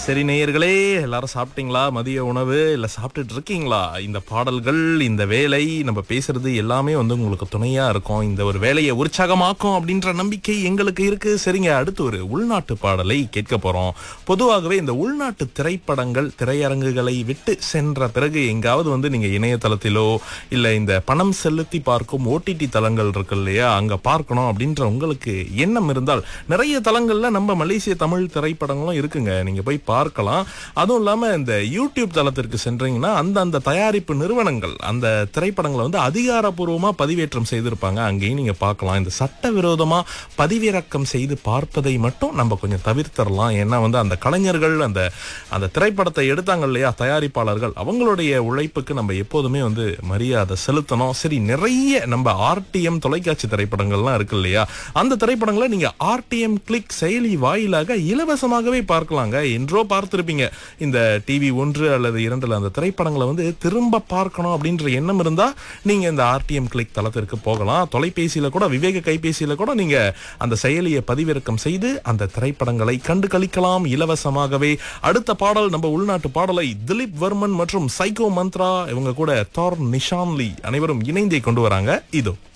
சரி நேயர்களே எல்லாரும் சாப்பிட்டீங்களா மதிய உணவு இல்ல சாப்பிட்டுட்டு இருக்கீங்களா இந்த பாடல்கள் இந்த வேலை நம்ம பேசுறது எல்லாமே வந்து உங்களுக்கு துணையா இருக்கும் இந்த ஒரு வேலையை உற்சாகமாக்கும் அப்படின்ற நம்பிக்கை எங்களுக்கு இருக்கு சரிங்க அடுத்து ஒரு உள்நாட்டு பாடலை கேட்க போறோம் பொதுவாகவே இந்த உள்நாட்டு திரைப்படங்கள் திரையரங்குகளை விட்டு சென்ற பிறகு எங்காவது வந்து நீங்க இணையதளத்திலோ இல்ல இந்த பணம் செலுத்தி பார்க்கும் ஓடிடி தளங்கள் இருக்கு இல்லையா அங்க பார்க்கணும் அப்படின்ற உங்களுக்கு எண்ணம் இருந்தால் நிறைய தளங்கள்ல நம்ம மலேசிய தமிழ் திரைப்படங்களும் இருக்குங்க நீங்க போய் பார்க்கலாம் அதுவும் இல்லாம இந்த யூடியூப் தளத்திற்கு சென்றீங்கன்னா அந்த அந்த தயாரிப்பு நிறுவனங்கள் அந்த திரைப்படங்களை வந்து அதிகாரப்பூர்வமா பதிவேற்றம் செய்திருப்பாங்க அங்கேயும் நீங்க பார்க்கலாம் இந்த சட்டவிரோதமா பதிவிறக்கம் செய்து பார்ப்பதை மட்டும் நம்ம கொஞ்சம் தவிர்த்தரலாம் ஏன்னா வந்து அந்த கலைஞர்கள் அந்த அந்த திரைப்படத்தை எடுத்தாங்க இல்லையா தயாரிப்பாளர்கள் அவங்களுடைய உழைப்புக்கு நம்ம எப்போதுமே வந்து மரியாதை செலுத்தணும் சரி நிறைய நம்ம ஆர்டிஎம் தொலைக்காட்சி திரைப்படங்கள்லாம் இருக்கு இல்லையா அந்த திரைப்படங்களை நீங்க ஆர்டிஎம் கிளிக் செயலி வாயிலாக இலவசமாகவே பார்க்கலாங்க என்றோ பார்த்திருப்பீங்க இந்த டிவி ஒன்று அல்லது இரண்டுல அந்த திரைப்படங்களை வந்து திரும்ப பார்க்கணும் அப்படின்ற எண்ணம் இருந்தா நீங்க இந்த ஆர்டிஎம் கிளிக் தளத்திற்கு போகலாம் தொலைபேசியில கூட விவேக கைபேசியில கூட நீங்க அந்த செயலியை பதிவிறக்கம் செய்து அந்த திரைப்படங்களை கண்டு கழிக்கலாம் இலவசமாகவே அடுத்த பாடல் நம்ம உள்நாட்டு பாடலை திலீப் வர்மன் மற்றும் சைகோ மந்த்ரா இவங்க கூட தார் நிஷான்லி அனைவரும் இணைந்தே கொண்டு வராங்க இதோ